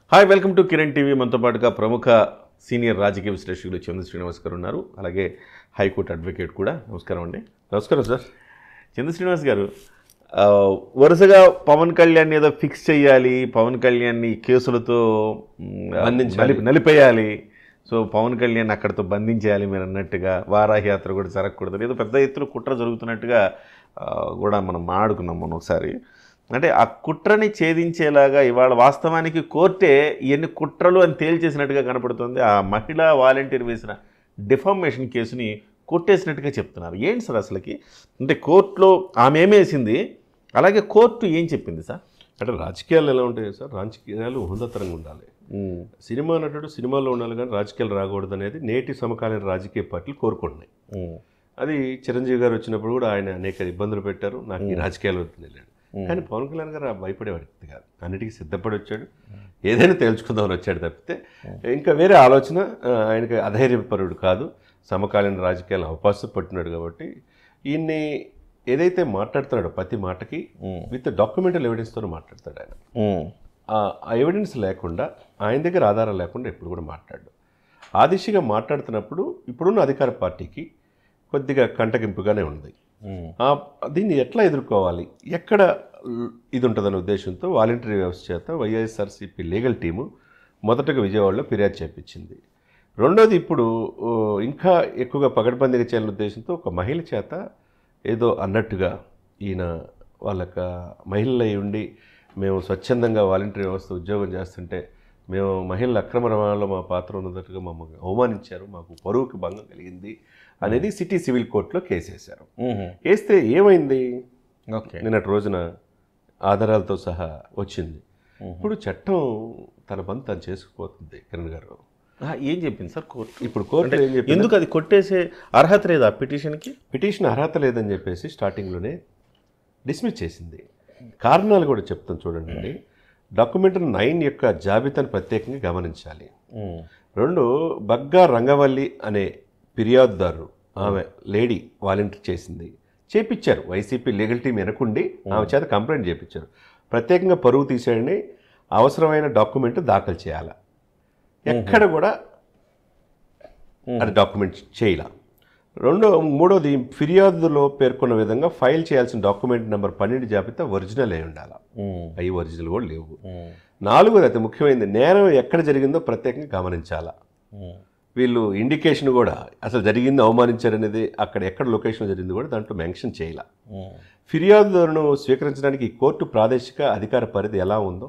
Hi welcome to Kiran TV మనతో పాటుగా ప్రముఖ సీనియర్ రాజకీయ విశ్లేషకులు చంద్ర శ్రీనివాస్ గారు ఉన్నారు అలాగే హైకోర్టు అడ్వకేట్ కూడా నమస్కారం అండి నమస్కారం సార్ చంద్ర శ్రీనివాస్ గారు ఆ, వరుసగా పవన్ కళ్యాణ్ ఏదో ఫిక్స్ చేయాలి పవన్ కళ్యాణ్ని కేసులతో మ్, బంధించాలి. నలిపి నలిపేయాలి సో పవన్ కళ్యాణ్ అక్కడితో బంధించేయాలి మీరు అన్నట్టుగా వారాహి యాత్ర కూడా జరగకూడదు ఏదో పెద్ద ఎత్తున కుట్ర జరుగుతున్నట్టుగా ఆ, కూడా మనం మాట్లాడుకున్నాం మనం ఒకసారి అంటే ఆ కుట్రని ఛేదించేలాగా ఇవాళ వాస్తవానికి కోర్టే ఎన్ని కుట్రలు అని తేల్చేసినట్టుగా కనపడుతుంది ఆ మహిళా వాలంటీర్ వేసిన డిఫార్మేషన్ కేసుని కొట్టేసినట్టుగా చెప్తున్నారు ఏంటి సార్ అసలుకి అంటే కోర్టులో ఆమె ఏమేసింది అలాగే కోర్టు ఏం చెప్పింది సార్ అంటే రాజకీయాలు ఎలా ఉంటాయి సార్ రాజకీయాలు హుందతరంగా ఉండాలి సినిమా నటుడు సినిమాలో ఉండాలి కానీ రాజకీయాలు రాకూడదు అనేది నేటి సమకాలీన రాజకీయ పార్టీలు కోరుకుంటున్నాయి అది చిరంజీవి గారు వచ్చినప్పుడు కూడా ఆయన అనేక ఇబ్బందులు పెట్టారు నాకు ఈ రాజకీయాలు వద్దని వెళ్ళాడు కానీ పవన్ కళ్యాణ్ గారు ఆ భయపడే వ్యక్తి కాదు అన్నిటికీ సిద్ధపడి వచ్చాడు ఏదైనా తేల్చుకుందామని వచ్చాడు తప్పితే ఇంకా వేరే ఆలోచన ఆ, ఆయనకి అధైర్యపరుడు కాదు సమకాలీన రాజకీయాలు అవకాశం పట్టినాడు కాబట్టి ఈయన్ని ఏదైతే మాట్లాడుతున్నాడో ప్రతి మాటకి విత్ డాక్యుమెంటల్ ఎవిడెన్స్తో మాట్లాడతాడు ఆయన ఆ ఎవిడెన్స్ లేకుండా ఆయన దగ్గర ఆధారం లేకుండా ఎప్పుడు కూడా మాట్లాడు ఆ దిశగా మాట్లాడుతున్నప్పుడు ఇప్పుడున్న అధికార పార్టీకి కొద్దిగా కంటగింపుగానే ఉంది ఆ, దీన్ని ఎట్లా ఎదుర్కోవాలి ఎక్కడ ల్- ఇది ఉంటుందనే ఉద్దేశంతో వాలంటరీ వ్యవస్థ చేత వైఎస్ఆర్సీపీ లీగల్ టీము మొదటగా విజయవాడలో ఫిర్యాదు చేపించింది రెండోది ఇప్పుడు ఓ, ఇంకా ఎక్కువగా పగడబందీగా చేయాలనే ఉద్దేశంతో ఒక మహిళ చేత ఏదో అన్నట్టుగా ఈయన వాళ్ళక మహిళలు అయి ఉండి మేము స్వచ్ఛందంగా వాలంటరీ వ్యవస్థ ఉద్యోగం చేస్తుంటే మేము మహిళల అక్రమ రవాణాలో మా పాత్ర ఉన్నట్టుగా మమ్మల్ని అవమానించారు మాకు పరువుకి భంగం కలిగింది అనేది సిటీ సివిల్ కోర్టులో కేసు వేశారు వేస్తే ఏమైంది ఓకే నిన్నటి రోజున ఆధారాలతో సహా వచ్చింది ఇప్పుడు చట్టం తన పని తను చేసుకుపోతుంది కిరణ్ గారు ఏం చెప్పింది సార్ కోర్టు ఇప్పుడు కోర్టు ఏం చెప్పింది ఎందుకు అది కొట్టేసే అర్హత లేదా పిటిషన్కి పిటిషన్ అర్హత లేదని చెప్పేసి స్టార్టింగ్లోనే డిస్మిస్ చేసింది కారణాలు కూడా చెప్తాను చూడండి డాక్యుమెంట్ నైన్ యొక్క జాబితాను ప్రత్యేకంగా గమనించాలి రెండు బగ్గా రంగవల్లి అనే ఫిర్యాదుదారు ఆమె లేడీ వాలంటీర్ చేసింది చేపించారు వైసీపీ లీగల్ టీం వెనకుండి ఆమె చేత కంప్లైంట్ చేపించారు ప్రత్యేకంగా పరువు తీసేయండి అవసరమైన డాక్యుమెంట్ దాఖలు చేయాలి ఎక్కడ కూడా అది డాక్యుమెంట్ చేయాల రెండో మూడోది ఫిర్యాదులో పేర్కొన్న విధంగా ఫైల్ చేయాల్సిన డాక్యుమెంట్ నెంబర్ పన్నెండు జాబితా ఒరిజినల్ అయి ఉండాలి అవి ఒరిజినల్ కూడా లేవు నాలుగోది అతి ముఖ్యమైనది నేరం ఎక్కడ జరిగిందో ప్రత్యేకంగా గమనించాలా వీళ్ళు ఇండికేషన్ కూడా అసలు జరిగింది అవమానించారనేది అక్కడ ఎక్కడ లొకేషన్ జరిగింది కూడా దాంట్లో మెన్షన్ చేయాల ఫిర్యాదులను స్వీకరించడానికి ఈ కోర్టు ప్రాదేశిక అధికార పరిధి ఎలా ఉందో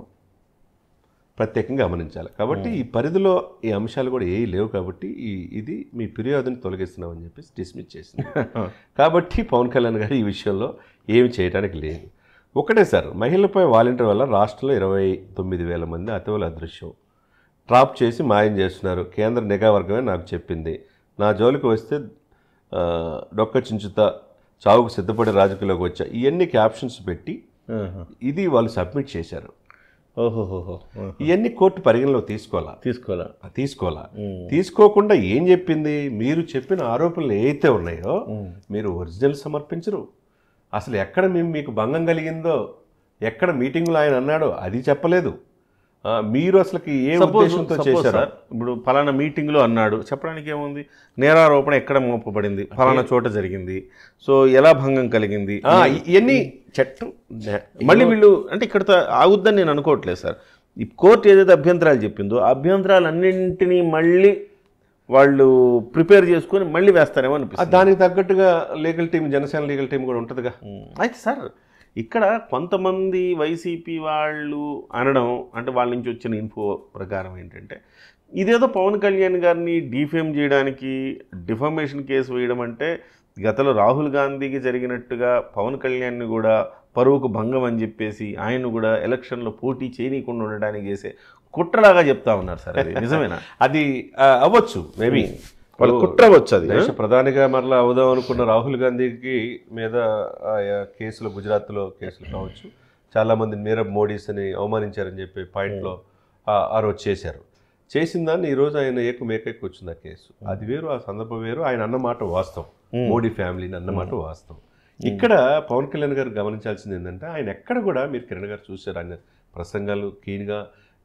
ప్రత్యేకంగా గమనించాలి కాబట్టి ఈ పరిధిలో ఈ అంశాలు కూడా ఏ లేవు కాబట్టి ఈ ఇది మీ ఫిర్యాదుని తొలగిస్తున్నామని చెప్పేసి డిస్మిస్ చేసింది కాబట్టి పవన్ కళ్యాణ్ గారు ఈ విషయంలో ఏమి చేయడానికి లేదు ఒకటే సార్ మహిళలపై వాలంటీర్ వల్ల రాష్ట్రంలో ఇరవై తొమ్మిది వేల మంది అతివల అదృశ్యం ట్రాప్ చేసి మాయం చేస్తున్నారు కేంద్ర నిఘా వర్గమే నాకు చెప్పింది నా జోలికి వస్తే ఆ, డొక్క చించుతా చావుకు సిద్ధపడే రాజకీయాల్లోకి వచ్చా ఇవన్నీ క్యాప్షన్స్ పెట్టి ఇది వాళ్ళు సబ్మిట్ చేశారు ఓహోహోహో ఇవన్నీ కోర్టు పరిగణలో తీసుకోవాలా తీసుకోవాలా తీసుకోవాలా తీసుకోకుండా ఏం చెప్పింది మీరు చెప్పిన ఆరోపణలు ఏవైతే ఉన్నాయో మీరు ఒరిజినల్ సమర్పించరు అసలు ఎక్కడ మేము మీకు భంగం కలిగిందో ఎక్కడ మీటింగ్లో ఆయన అన్నాడో అది చెప్పలేదు ఆ, మీరు అసలుకి ఏ సపోజ్ ఉద్దేశంతో సపోజ్ చేశారు సార్ ఇప్పుడు ఫలానా మీటింగ్లో అన్నాడు చెప్పడానికి ఏముంది నేరారోపణ ఎక్కడ మోపబడింది ఫలానా చోట జరిగింది సో ఎలా భంగం కలిగింది ఇవన్నీ చట్టం నే- మళ్ళీ వీళ్ళు అంటే ఇక్కడ ఆగుద్దని నేను అనుకోవట్లేదు సార్ ఈ కోర్టు ఏదైతే అభ్యంతరాలు చెప్పిందో ఆ అభ్యంతరాలన్నింటినీ మళ్ళీ వాళ్ళు ప్రిపేర్ చేసుకొని మళ్ళీ వేస్తారేమో ఆ, అనిపిస్తుంది దానికి తగ్గట్టుగా legal team Janasena legal team కూడా ఉంటుందిగా అయితే సార్ ఇక్కడ కొంతమంది వైసీపీ వాళ్ళు అనడం అంటే వాళ్ళ నుంచి వచ్చిన ఇన్ఫో ప్రకారం ఏంటంటే ఇదేదో పవన్ కళ్యాణ్ గారిని డిఫేమ్ చేయడానికి డిఫమేషన్ కేసు వేయడం అంటే గతంలో రాహుల్ గాంధీకి జరిగినట్టుగా పవన్ కళ్యాణ్ని కూడా పరువుకు భంగం అని చెప్పేసి ఆయన కూడా ఎలక్షన్లో పోటీ చేయనీయకుండా ఉండడానికి చేసే కుట్రలాగా చెప్తా ఉన్నారు సార్ అది నిజమేనా అది ఆ, అవ్వచ్చు మేబీ వాళ్ళ కుట్ర వచ్చు అది దేశ ప్రధానిగా మరలా అవుదాం అనుకున్న రాహుల్ గాంధీకి మీద ఆయా కేసులు గుజరాత్లో కేసులు కావచ్చు చాలామంది నీరవ్ మోడీస్ అని అవమానించారని చెప్పి పాయింట్లో ఆ- ఆ రోజు చేశారు చేసిన దాన్ని ఈరోజు ఆయన ఏకు మేకెక్కి వచ్చింది ఆ కేసు అది వేరు ఆ సందర్భం వేరు ఆయన అన్నమాట వాస్తవం మోడీ ఫ్యామిలీని అన్నమాట వాస్తవం ఇక్కడ పవన్ కళ్యాణ్ గారు గమనించాల్సింది ఏంటంటే ఆయన ఎక్కడ కూడా మీరు కిరణ్ గారు చూశారు ఆయన ప్రసంగాలు కీన్గా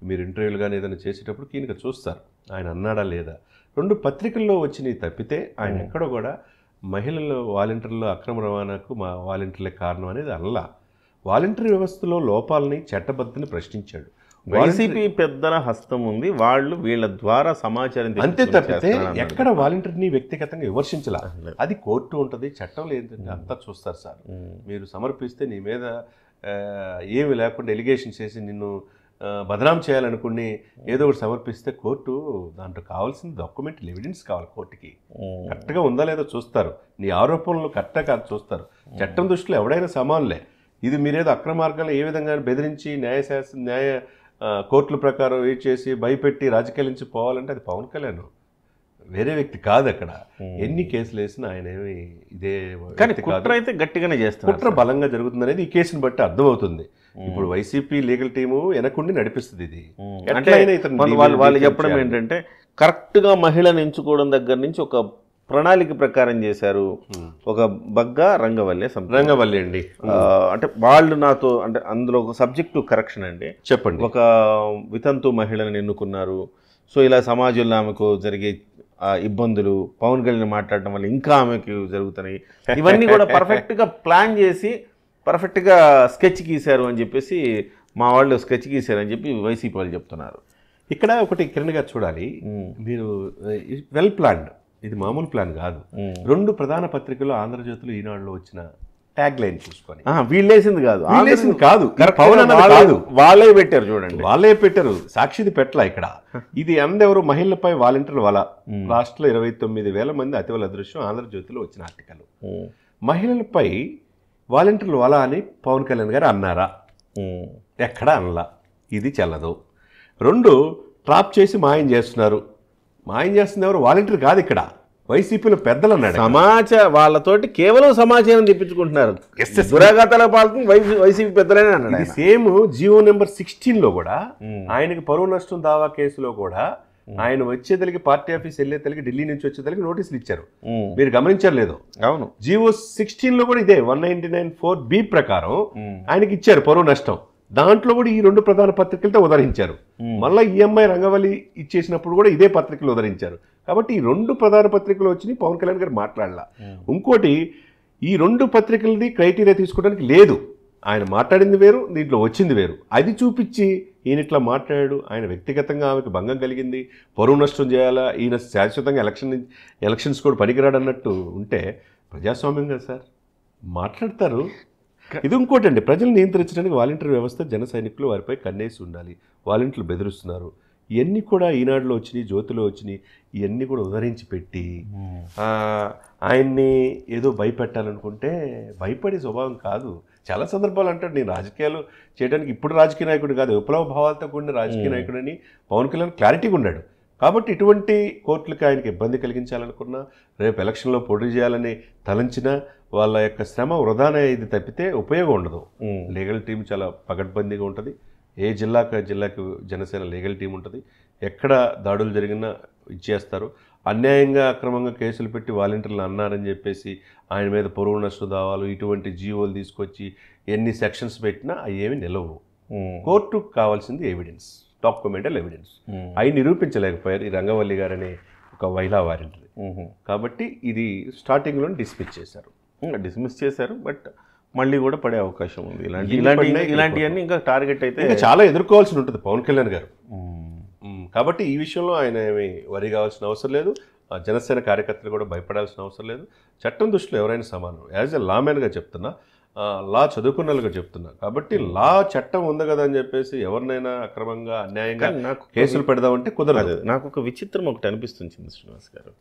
మీరు ఇంటర్వ్యూలు కానీ ఏదైనా చేసేటప్పుడు కీనుక చూస్తారు ఆయన అన్నాడా లేదా రెండు పత్రికల్లో వచ్చినవి తప్పితే ఆయన ఎక్కడ కూడా మహిళలు వాలంటీర్లు అక్రమ రవాణాకు మా వాలంటీర్లే కారణం అనేది అల్లా వాలంటీర్ వ్యవస్థలో లోపాలని చట్టబద్ధని ప్రశ్నించాడు వైసీపీ పెద్దల హస్తం ఉంది వాళ్ళు వీళ్ళ ద్వారా సమాచారం అంతే తెప్పించుకొని తప్పితే చేస్తున్నారు అన్నాడు. ఎక్కడ వాలంటీర్ని వ్యక్తిగతంగా విమర్శించలా అది కోర్టు ఉంటుంది చట్టం లేదంటే అంతా చూస్తారు సార్ ఉమ్. మీరు సమర్పిస్తే నీ మీద ఆ, ఏమి లేకుండా ఎలిగేషన్ చేసి నిన్ను ఆ, బదనాం చేయాలనుకుని ఏదో ఒకటి సమర్పిస్తే కోర్టు దాంట్లో కావాల్సిన డాక్యుమెంట్ ఎవిడెన్స్ కావాలి కోర్టుకి ఉమ్. కరెక్ట్గా ఉందా లేదో చూస్తారు నీ ఆరోపణలు కరెక్టా కాదు చూస్తారు చట్టం దృష్టిలో ఎవడైనా సమానులే ఇది మీరేదో అక్రమ మార్గాలు ఏ విధంగా బెదిరించి న్యాయశాస్త్ర న్యాయ ఆ, కోర్టుల ప్రకారం వెయిట్ చేసి భయపెట్టి రాజకీయాల నుంచి పోవాలంటే అది పవన్ కళ్యాణ్ వేరే వ్యక్తి కాదు అక్కడ ఎన్ని కేసులు వేసినా ఆయన ఏమి ఇదే కానీ వ్యక్తి కాదు కుట్ర అయితే గట్టిగానే చేస్తున్నారు కుట్ర బలంగా జరుగుతుంది అనేది ఈ కేసుని బట్టి అర్థమవుతుంది ఇప్పుడు వైసీపీ లీగల్ టీము వెనకుండి నడిపిస్తుంది ఇది ఉమ్. ఎట్లా అంటే అయినా ఇతన్ని వాళ్ళు డీ- వాళ్ళు వాళ్ళు డీఫేమ్ చెప్పడం చేయాలి. ఏంటంటే కరెక్ట్గా మహిళను ఎంచుకోవడం దగ్గర నుంచి ఒక ప్రణాళిక ప్రకారం చేశారు ఉమ్. ఒక బగ్గా రంగవల్లే something. రంగవల్లి అండి ఆ, అంటే వాళ్ళు నాతో అంటే అందులో ఒక సబ్జెక్టు కరెక్షన్ అండి చెప్పండి ఒక వితంతు మహిళను ఎన్నుకున్నారు సో ఇలా సమాజంలో ఆమెకు జరిగే ఆ, ఇబ్బందులు పవన్ కళ్యాణ్ మాట్లాడడం వల్ల ఇంకా ఆమెకు జరుగుతున్నాయి ఇవన్నీ కూడా పర్ఫెక్ట్గా ప్లాన్ చేసి పర్ఫెక్ట్గా స్కెచ్ గీశారు అని చెప్పేసి మా వాళ్ళు స్కెచ్ గీశారు అని చెప్పి వైసీపీ వాళ్ళు చెప్తున్నారు ఇక్కడ ఒకటి కిరణ్ గారు చూడాలి ఉమ్, మీరు వెల్ ప్లాన్డ్ ఇది మామూలు ప్లాన్ కాదు ఉమ్. రెండు ప్రధాన పత్రికలు ఆంధ్రజ్యోతులు ఈనాడులో వచ్చిన ట్యాగ్ లైన్ చూసుకొని ఆ, వీళ్ళేసింది కాదు వీళ్ళేసింది కాదు ఇది Correct పవన్ గా అన్నది వాళ్ళే- కాదు వాళ్ళే పెట్టారు చూడండి వాళ్ళే పెట్టారు సాక్షిది పెట్టలా ఇక్కడ ఇది అందెవరు మహిళలపై వాలంటీర్ల వల ఉమ్. రాష్ట్రంలో ఇరవై తొమ్మిది వేల మంది అతివల అదృశ్యం ఆంధ్రజ్యోతిలో వచ్చిన ఆర్టికల్ ఉమ్, మహిళలపై వాలంటీర్ల వల అని పవన్ కళ్యాణ్ గారు అన్నారా ఉమ్, ఎక్కడ అనలా ఇది చెల్లదు రెండు ట్రాప్ చేసి మాయం చేస్తున్నారు మాయం చేస్తుంది ఎవరు వాలంటీర్ కాదు ఇక్కడ వైసీపీలో పెద్దలు అన్నాడు సమాచార వాళ్ళతోటి కేవలం సమాచారం తెప్పించుకుంటున్నారు దురాఘాతాల పాల్గొని వైసీ- వైసీపీ పెద్దలనే అన్నాడు ఇది ఆయన. సేమ్ జియో నెంబర్ సిక్స్టీన్ లో కూడా ఉమ్, ఆయనకి పరువు నష్టం దావా కేసులో కూడా ఆయన వచ్చేదలికి పార్టీ ఆఫీస్ వెళ్ళేదలికి ఢిల్లీ నుంచి వచ్చేదలికి నోటీసులు ఇచ్చారు ఉమ్, మీరు గమనించారు లేదు అవును జియో సిక్స్టీన్ లో కూడా ఇదే one ninety nine four B ప్రకారం ఉమ్, ఆయనకి ఇచ్చారు పరువు నష్టం దాంట్లో కూడా ఈ రెండు ప్రధాన పత్రికలతో ఉదరించారు ఉమ్. మళ్ళీ ఈఎంఐ రంగవల్లి ఇచ్చేసినప్పుడు కూడా ఇదే పత్రికలు ఉదరించారు కాబట్టి ఈ రెండు ప్రధాన పత్రికలు వచ్చినాయి పవన్ కళ్యాణ్ గారు మాట్లాడలా ఉమ్. ఇంకోటి ఈ రెండు పత్రికలది క్రైటీరియా తీసుకోవడానికి లేదు ఆయన మాట్లాడింది వేరు దీంట్లో వచ్చింది వేరు అది చూపించి ఈయన ఇట్లా మాట్లాడాడు ఆయన వ్యక్తిగతంగా ఆమెకు భంగం కలిగింది పరువు నష్టం చేయాలా ఈయన శాశ్వతంగా ఎలక్షన్ ఎలక్షన్స్ కూడా పనికిరాడు అన్నట్టు ఉంటే ప్రజాస్వామ్యం కదా సార్ మాట్లాడతారు ఇది ఇంకోటండి ప్రజలు నియంత్రించడానికి వాలంటీర్ వ్యవస్థ జన సైనికులు వారిపై కన్నేసి ఉండాలి వాలంటీర్లు బెదిరిస్తున్నారు ఇవన్నీ కూడా ఈనాడులో వచ్చినాయి జ్యోతిలో వచ్చినాయి ఇవన్నీ కూడా ఉదరించి పెట్టి ఉమ్. ఆ, ఆయన్ని ఏదో భయపెట్టాలనుకుంటే భయపడే స్వభావం కాదు చాలా సందర్భాలు అంటాడు నేను రాజకీయాలు చేయడానికి ఇప్పుడు రాజకీయ నాయకుడు కాదు విప్లవ భావాలతో కూడిన రాజకీయ Hmm. నాయకుడు అని పవన్ కళ్యాణ్ క్లారిటీగా ఉన్నాడు కాబట్టి ఇటువంటి కోర్టులకు ఆయనకి ఇబ్బంది కలిగించాలనుకున్నా రేపు ఎలక్షన్లో పోటీ చేయాలని తలంచినా వాళ్ళ యొక్క శ్రమ వృధానే ఇది తప్పితే ఉపయోగం ఉండదు ఉమ్. లీగల్ టీం చాలా పగడ్బందీగా ఉంటుంది ఏ జిల్లాకు ఆ జిల్లాకు జనసేన లీగల్ టీం ఉంటుంది ఎక్కడ దాడులు జరిగినా ఇచ్చేస్తారు అన్యాయంగా అక్రమంగా కేసులు పెట్టి వాలంటీర్లు అన్నారని చెప్పేసి ఆయన మీద పొరుగు నష్ట దావాలు ఇటువంటి జీవోలు తీసుకొచ్చి ఎన్ని సెక్షన్స్ పెట్టినా అవి ఏమి నిలవు ఉమ్. కోర్టుకు కావాల్సింది ఎవిడెన్స్ డాక్యుమెంటల్ ఎవిడెన్స్ ఉమ్. అవి నిరూపించలేకపోయారు ఈ రంగవల్లి గారనే ఒక మహిళా వారింటిది ఉమ్. కాబట్టి ఇది స్టార్టింగ్లో డిస్మిస్ చేశారు డిస్మిస్ చేశారు బట్ మళ్ళీ కూడా పడే అవకాశం ఉంది ఇలాంటి ఎన్ని ఇలాంటి పడినా ఇలాంటివన్నీ ఇంకా టార్గెట్ అయితే ఇంకా చాలా ఎదుర్కోవాల్సి ఉంటుంది పవన్ కళ్యాణ్ గారు ఉమ్. మ్మ్. కాబట్టి ఈ విషయంలో ఆయన ఏమి వరి కావాల్సిన అవసరం లేదు ఆ జనసేన కార్యకర్తలు కూడా భయపడాల్సిన అవసరం లేదు చట్టం దృష్టిలో ఎవరైనా సమానం యాజ్ ఎ లామెన్గా చెప్తున్నా ఆ, లా చదువుకున్న వాళ్ళుగా చెప్తున్నా కాబట్టి లా చట్టం ఉంది కదా అని చెప్పేసి ఎవరినైనా అక్రమంగా అన్యాయంగా కానీ నాకు కేసులు పెడదామంటే కుదరదు అదే, నాకు ఒక విచిత్రం ఒకటి అనిపిస్తుంది చింత శ్రీనివాస్ గారు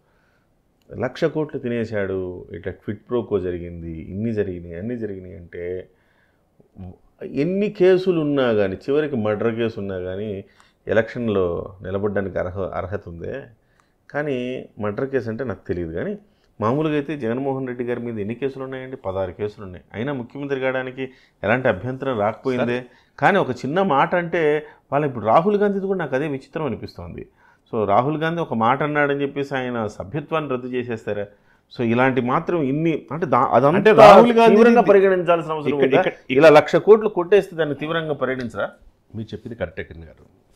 లక్ష కోట్లు తినేశాడు ఇట్లా క్విట్ ప్రోకో జరిగింది ఇన్ని జరిగినాయి అన్ని జరిగినాయి అంటే ఎన్ని కేసులు ఉన్నా కానీ చివరికి మర్డర్ కేసు ఉన్నా కానీ ఎలక్షన్లో నిలబడడానికి అర్హ అర్హత ఉందే కానీ మర్డర్ కేసు అంటే నాకు తెలియదు కానీ మామూలుగా అయితే జగన్మోహన్ రెడ్డి గారి మీద ఎన్ని కేసులు ఉన్నాయండి పదహారు కేసులు ఉన్నాయి అయినా ముఖ్యమంత్రి కావడానికి ఎలాంటి అభ్యంతరం రాకపోయిందే కానీ ఒక చిన్న మాట అంటే వాళ్ళ ఇప్పుడు రాహుల్ గాంధీది కూడా నాకు అదే విచిత్రం అనిపిస్తోంది సో రాహుల్ గాంధీ ఒక మాట అన్నాడని చెప్పేసి ఆయన సభ్యత్వాన్ని రద్దు చేసేస్తారా సో ఇలాంటి మాత్రం ఇన్ని అంటే దా- అదంతా అంటే రాహుల్ గాంధీ తీవ్రంగా పరిగణించాల్సిన అవసరం ఇక్కడ- ఉందా? ఇక్కడ- ఇలా లక్ష కోట్లు కొట్టేస్తే దాన్ని తీవ్రంగా పరిగణించరా మీరు చెప్పింది కరెక్టే కిరణ్ గారు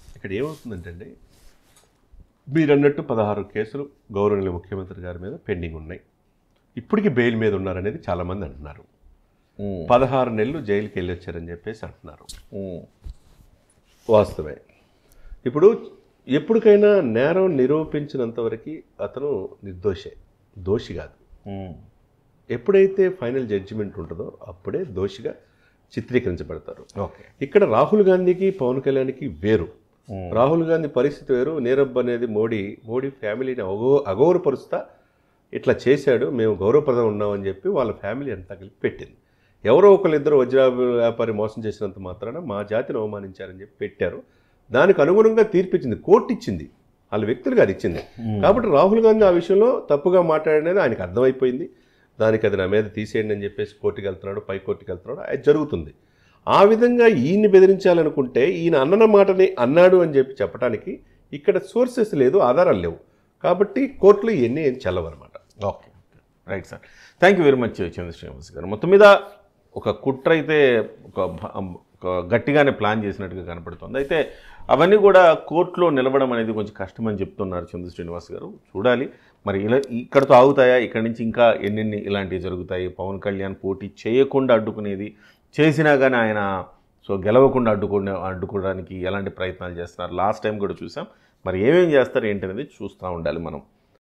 ఇక్కడ ఏమవుతుందంటే అండి మీరు అన్నట్టు పదహారు కేసులు గౌరవనీయ ముఖ్యమంత్రి గారి మీద పెండింగ్ ఉన్నాయి ఇప్పటికీ బెయిల్ మీద ఉన్నారనేది చాలామంది అంటున్నారు ఉమ్, పదహారు నెలలు జైలుకి వెళ్ళి వచ్చారని చెప్పేసి అంటున్నారు ఉమ్, వాస్తవే ఇప్పుడు ఎప్పటికైనా నేరం నిరూపించినంత వరకు అతను నిర్దోషే దోషి కాదు ఉమ్, ఎప్పుడైతే ఫైనల్ జడ్జిమెంట్ ఉంటుందో అప్పుడే దోషిగా చిత్రీకరించబడతారు ఓకే ఇక్కడ రాహుల్ గాంధీకి పవన్ కళ్యాణ్కి వేరు ఉమ్, రాహుల్ గాంధీ పరిస్థితి వేరు నీరబ్ అనేది మోడీ మోడీ ఫ్యామిలీని అగౌ అగౌరవపరుస్తా ఇట్లా చేశాడు మేము గౌరవప్రదం ఉన్నామని చెప్పి వాళ్ళ ఫ్యామిలీ అంతా కలిపి పెట్టింది ఎవరో ఒకళ్ళిద్దరు వజ్ర వ్యాపారి మోసం చేసినంత మాత్రాన మా జాతిని అవమానించారని చెప్పి పెట్టారు దానికి అనుగుణంగా తీర్పిచ్చింది కోర్టు ఇచ్చింది వాళ్ళ వ్యక్తులుగా అది ఇచ్చింది కాబట్టి రాహుల్ గాంధీ ఆ విషయంలో తప్పుగా మాట్లాడనేది ఆయనకు అర్థమైపోయింది దానికి అది నా మీద తీసేయండి అని చెప్పేసి కోర్టుకి వెళ్తున్నాడు పై కోర్టుకి వెళ్తున్నాడు అది జరుగుతుంది ఆ విధంగా ఈయన్ని బెదిరించాలనుకుంటే ఈయన అన్నన మాటని అన్నాడు అని చెప్పి చెప్పడానికి ఇక్కడ సోర్సెస్ లేదు ఆధారాలు లేవు కాబట్టి కోర్టులో ఇవన్నీ ఏం చెల్లవన్నమాట okay right sir thank you very much Chandra Srinivas గారు మొత్తం మీద ఒక కుట్ర అయితే ఒక భ- ఒక గట్టిగానే ప్లాన్ చేసినట్టుగా కనపడుతుంది అయితే అవన్నీ కూడా కోర్టులో నిలవడం అనేది కొంచెం కష్టమని చెప్తున్నారు చంద్ర శ్రీనివాస్ గారు చూడాలి మరి ఇలా ఇక్కడతో ఆగుతాయా ఇక్కడ నుంచి ఇంకా ఎన్నెన్ని ఇలాంటివి జరుగుతాయి పవన్ కళ్యాణ్ పోటీ చేయకుండా అడ్డుకునేది చేసినా కానీ ఆయన సో గెలవకుండా అడ్డుకునే అడ్డుకోవడానికి ఎలాంటి ప్రయత్నాలు చేస్తున్నారు లాస్ట్ టైం కూడా చూసాం మరి ఏమేం చేస్తారు ఏంటనేది చూస్తూ ఉండాలి మనం